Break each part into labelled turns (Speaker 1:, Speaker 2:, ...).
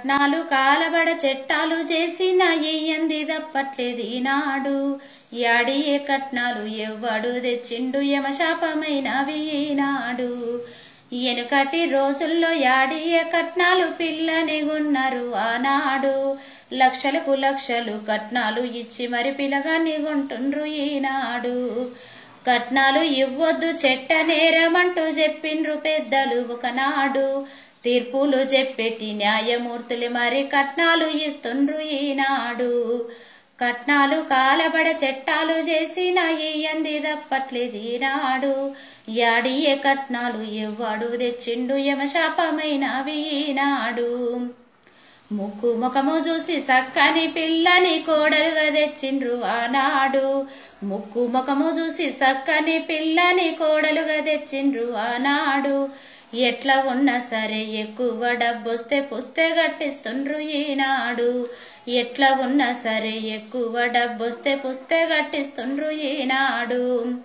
Speaker 1: కట్నాలు కాలబడ చెట్టాలు చేసిన ఎయ్యంది తప్పట్లేదు ఈనాడు యాడియే కట్నాలు ఎవ్వడు తెచ్చిండు యమశాపమైనవి ఈనాడు ఎనుకటి రోజుల్లో యాడియే కట్నాలు పిల్లని గున్నారు ఆనాడు లక్షలకు లక్షలు కట్నాలు ఇచ్చి మరి పిల్లగాన్ని కొంటుండ్రు ఈనాడు కట్నాలు ఇవ్వద్దు చెట్ట నేరమంటూ చెప్పిండ్రు పెద్దలు ఒకనాడు తీర్పులు చెప్పెట్టి న్యాయమూర్తులు మరి కట్నాలు ఇస్తుండ్రు ఈనాడు కట్నాలు కాలబడ చట్టాలు చేసిన ఇయ్యంది తప్పట్లేదు ఈనాడు యాడియే కట్నాలు ఎవ్వడు తెచ్చిండు యమశాపమైనవి ఈనాడు ముక్కు ముఖము చూసి సక్కని పిల్లని కోడలుగా తెచ్చిండ్రు ఆనాడు ముక్కు ముఖము చూసి సక్కని పిల్లని కోడలుగా తెచ్చిండ్రు ఆనాడు ఎట్లా ఉన్నా సరే ఎక్కువ డబ్బొస్తే పుస్తే గట్టిస్తుండ్రు ఈనాడు ఎట్లా ఉన్నా సరే ఎక్కువ డబ్బొస్తే పుస్తే గట్టిస్తుండ్రు ఈనాడు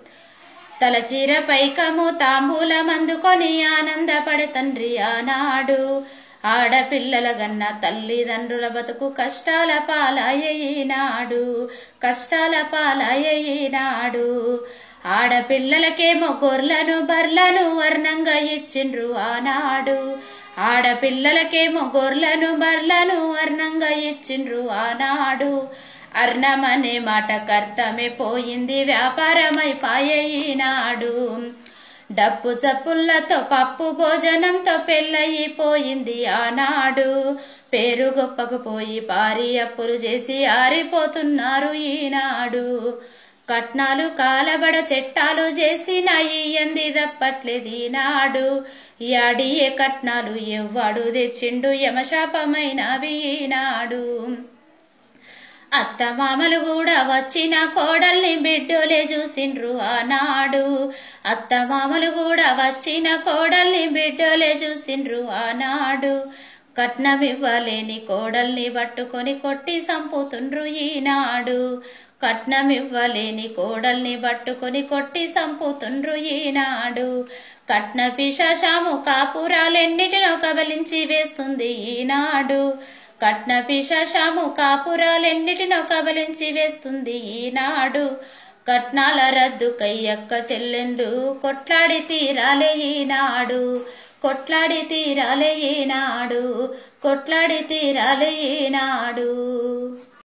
Speaker 1: తలచీర పైకము తాంబూలం అందుకొని ఆనందపడే తండ్రి ఆనాడు ఆడపిల్లల గన్న తల్లిదండ్రుల బతుకు కష్టాల పాలయ్యినాడు కష్టాల పాలయ్యినాడు ఆడపిల్లలకేమో గొర్లను బర్లను వర్ణంగా ఇచ్చిండ్రు ఆనాడు ఆడపిల్లలకేమో గొర్లను బర్లను వర్ణంగా ఇచ్చిండ్రు ఆనాడు అర్ణమనే మాట కర్తమే పోయింది వ్యాపారమైపాయీనాడు డప్పు చప్పుళ్లతో పప్పు భోజనంతో పెళ్ళయిపోయింది ఆనాడు పేరు గొప్పకు పోయి పారి అప్పులు చేసి ఆరిపోతున్నారు ఈనాడు కట్నాలు కాలబడ చెట్టాలు చేసిన ఇయ్యంది తప్పట్లేదు ఈనాడు యాడియే కట్నాలు ఎవ్వడు తెచ్చిండు యమశాపమైనవి ఈనాడు అత్తమామలు కూడా వచ్చిన కోడల్ని బిడ్డోలే చూసిండ్రు ఆనాడు అత్తమామలు కూడా వచ్చిన కోడల్ని బిడ్డోలే చూసిండ్రు ఆనాడు కట్నమివ్వలేని కోడల్ని పట్టుకొని కొట్టి సంపుతుండ్రు ఈనాడు కట్నమివ్వలేని కోడల్ని పట్టుకొని కొట్టి సంపుతుండ్రు ఈనాడు కట్న పిశాశాము కాపురాలెన్నిటినో కబలించి వేస్తుంది ఈనాడు కట్న పిశాశాము కాపురాలెన్నిటినో కబలించి వేస్తుంది ఈనాడు కట్నాల రద్దు కయ్యక్క చెల్లెండు కొట్లాడి తీరాలే ఈనాడు కొట్లాడి తీరాలే ఈనాడు కొట్లాడి తీరాలే ఈనాడు